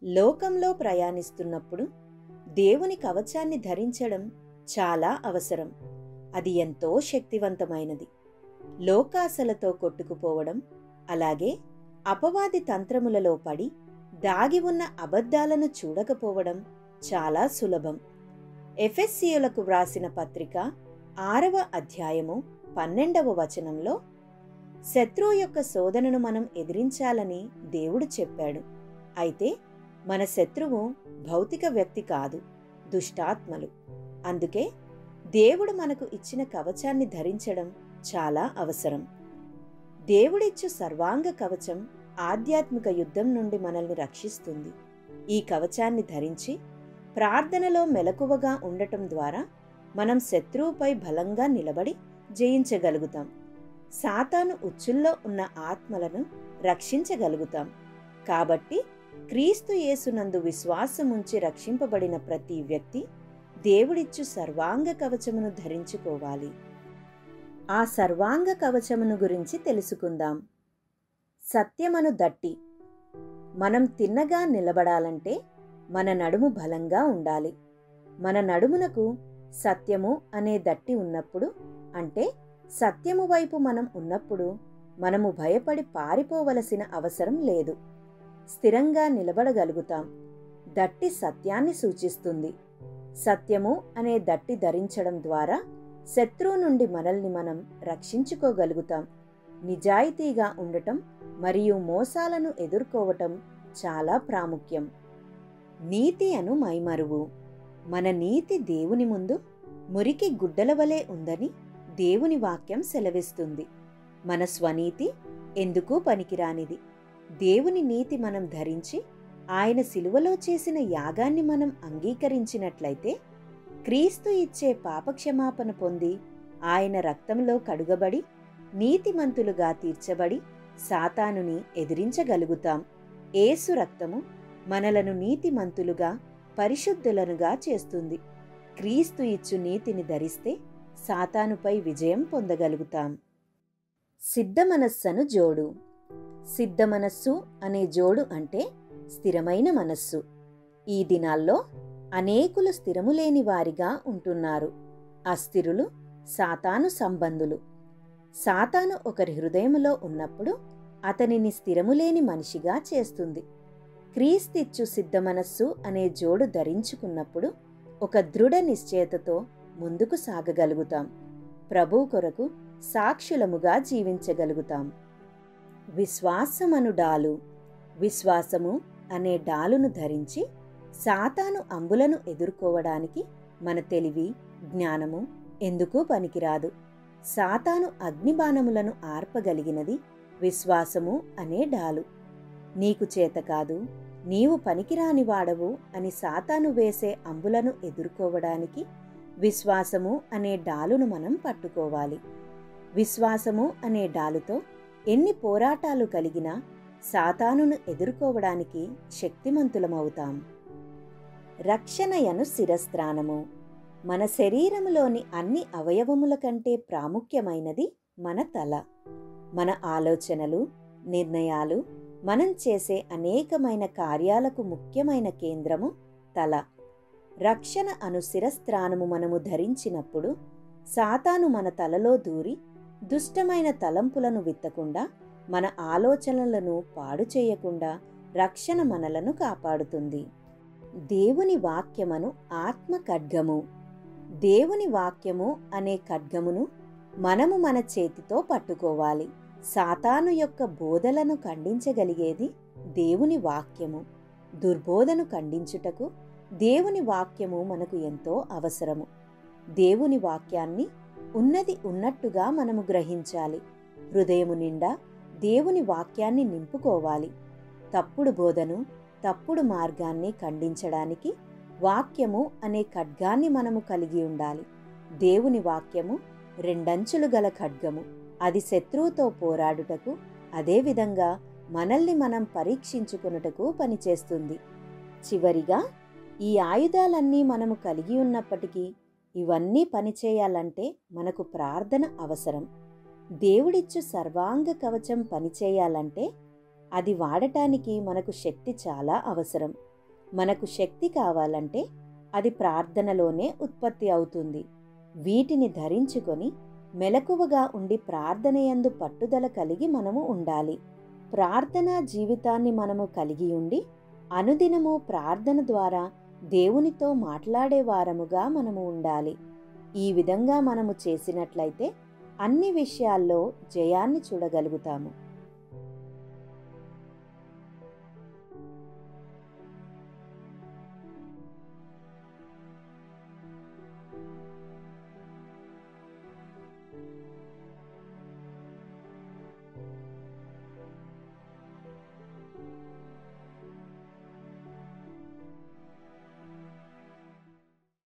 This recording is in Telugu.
లోకంలో ప్రయాణిస్తున్నప్పుడు దేవుని కవచాన్ని ధరించడం చాలా అవసరం అది ఎంతో శక్తివంతమైనది లోకాసలతో కొట్టుకుపోవడం అలాగే అపవాది తంత్రములలో పడి దాగి ఉన్న అబద్ధాలను చూడకపోవడం చాలా సులభం ఎఫెస్సియులకు వ్రాసిన పత్రిక ఆరవ అధ్యాయము పన్నెండవ వచనంలో శత్రువు యొక్క శోధనను మనం ఎదిరించాలని దేవుడు చెప్పాడు అయితే మన శత్రువు భౌతిక వ్యక్తి కాదు దుష్టాత్మలు అందుకే దేవుడు మనకు ఇచ్చిన కవచాన్ని ధరించడం చాలా అవసరం దేవుడిచ్చు సర్వాంగ కవచం ఆధ్యాత్మిక యుద్ధం నుండి మనల్ని రక్షిస్తుంది ఈ కవచాన్ని ధరించి ప్రార్థనలో మెలకువగా ఉండటం ద్వారా మనం శత్రువుపై బలంగా నిలబడి జయించగలుగుతాం సాతాను ఉచ్చుల్లో ఉన్న ఆత్మలను రక్షించగలుగుతాం కాబట్టి క్రీస్తు యేసునందు విశ్వాసముంచి రక్షింపబడిన ప్రతి వ్యక్తి దేవుడిచ్చు సర్వాంగ కవచమును ధరించుకోవాలి ఆ సర్వాంగ కవచమును గురించి తెలుసుకుందాం సత్యమను దట్టి మనం తిన్నగా నిలబడాలంటే మన నడుము బలంగా ఉండాలి మన నడుమునకు సత్యము అనే దట్టి ఉన్నప్పుడు అంటే సత్యము వైపు మనం ఉన్నప్పుడు మనము భయపడి పారిపోవలసిన అవసరం లేదు స్థిరంగా నిలబడగలుగుతాం దట్టి సత్యాన్ని సూచిస్తుంది సత్యము అనే దట్టి ధరించడం ద్వారా శత్రువు నుండి మనల్ని మనం రక్షించుకోగలుగుతాం నిజాయితీగా ఉండటం మరియు మోసాలను ఎదుర్కోవటం చాలా ప్రాముఖ్యం నీతి అను మైమరువు మన నీతి దేవుని ముందు మురికి గుడ్డల వలె ఉందని దేవుని వాక్యం సెలవిస్తుంది మన స్వనీతి ఎందుకు పనికిరానిది దేవుని నీతి మనం ధరించి ఆయన సిలువలో చేసిన యాగాన్ని మనం అంగీకరించినట్లయితే క్రీస్తు ఇచ్చే పాపక్షమాపణ పొంది ఆయన రక్తంలో కడుగబడి నీతిమంతులుగా తీర్చబడి సాతానుని ఎదిరించగలుగుతాం ఏసు రక్తము మనలను నీతిమంతులుగా పరిశుద్ధులనుగా చేస్తుంది క్రీస్తు ఇచ్చు నీతిని ధరిస్తే సాతానుపై విజయం పొందగలుగుతాం సిద్ధమనస్సను జోడు సిద్ధమనస్సు అనే జోడు అంటే స్థిరమైన మనస్సు ఈ దినాల్లో అనేకులు స్థిరము లేని వారిగా ఉంటున్నారు అస్థిరులు సాతాను సంబంధులు సాతాను ఒకరి హృదయములో ఉన్నప్పుడు అతనిని స్థిరములేని మనిషిగా చేస్తుంది క్రీస్తిచ్చు సిద్ధమనస్సు అనే జోడు ధరించుకున్నప్పుడు ఒక దృఢ నిశ్చయతతో ముందుకు సాగగలుగుతాం ప్రభు కొరకు సాక్షులముగా జీవించగలుగుతాం విశ్వాసమను డాలు విశ్వాసము అనే డాలును ధరించి సాతాను అంబులను ఎదుర్కోవడానికి మన తెలివి జ్ఞానము ఎందుకు పనికిరాదు సాతాను అగ్నిబాణములను ఆర్పగలిగినది విశ్వాసము అనే డాలు నీకు చేత కాదు నీవు పనికిరాని వాడవు అని సాతాను వేసే అంబులను ఎదుర్కోవడానికి విశ్వాసము అనే డాలును మనం పట్టుకోవాలి విశ్వాసము అనే డాలుతో ఎన్ని పోరాటాలు కలిగినా సాతానును ఎదుర్కోవడానికి శక్తిమంతులమవుతాం రక్షణయను శిరస్త్రానము మన శరీరములోని అన్ని అవయవముల కంటే ప్రాముఖ్యమైనది మన తల మన ఆలోచనలు నిర్ణయాలు మనం చేసే అనేకమైన కార్యాలకు ముఖ్యమైన కేంద్రము తల రక్షణ అను శిరస్త్రానము మనము ధరించినప్పుడు సాతాను మన తలలో దూరి దుష్టమైన తలంపులను విత్తకుండా మన ఆలోచనలను పాడు చేయకుండా రక్షణ మనలను కాపాడుతుంది దేవుని వాక్యమను ఆత్మ ఖడ్గము దేవుని వాక్యము అనే ఖడ్గమును మనము మన చేతితో పట్టుకోవాలి సాతాను యొక్క బోధలను ఖండించగలిగేది దేవుని వాక్యము దుర్బోధను ఖండించుటకు దేవుని వాక్యము మనకు ఎంతో అవసరము దేవుని వాక్యాన్ని ఉన్నది ఉన్నట్టుగా మనము గ్రహించాలి హృదయము నిండా దేవుని వాక్యాన్ని నింపుకోవాలి తప్పుడు బోధను తప్పుడు మార్గాన్ని ఖండించడానికి వాక్యము అనే ఖడ్గాన్ని మనము కలిగి ఉండాలి దేవుని వాక్యము రెండంచులు గల ఖడ్గము అది శత్రువుతో పోరాడుటకు అదేవిధంగా మనల్ని మనం పరీక్షించుకొనుటకు పనిచేస్తుంది చివరిగా ఈ ఆయుధాలన్నీ మనము కలిగి ఉన్నప్పటికీ ఇవన్నీ పనిచేయాలంటే మనకు ప్రార్థన అవసరం దేవుడిచ్చు సర్వాంగ కవచం పనిచేయాలంటే అది వాడటానికి మనకు శక్తి చాలా అవసరం మనకు శక్తి కావాలంటే అది ప్రార్థనలోనే ఉత్పత్తి అవుతుంది వీటిని ధరించుకొని మెలకువగా ఉండి ప్రార్థనయందు పట్టుదల కలిగి మనము ఉండాలి ప్రార్థనా జీవితాన్ని మనము కలిగి ఉండి అనుదినము ప్రార్థన ద్వారా దేవునితో మాట్లాడే వారముగా మనము ఉండాలి ఈ విధంగా మనము చేసినట్లయితే అన్ని విషయాల్లో జయాన్ని చూడగలుగుతాము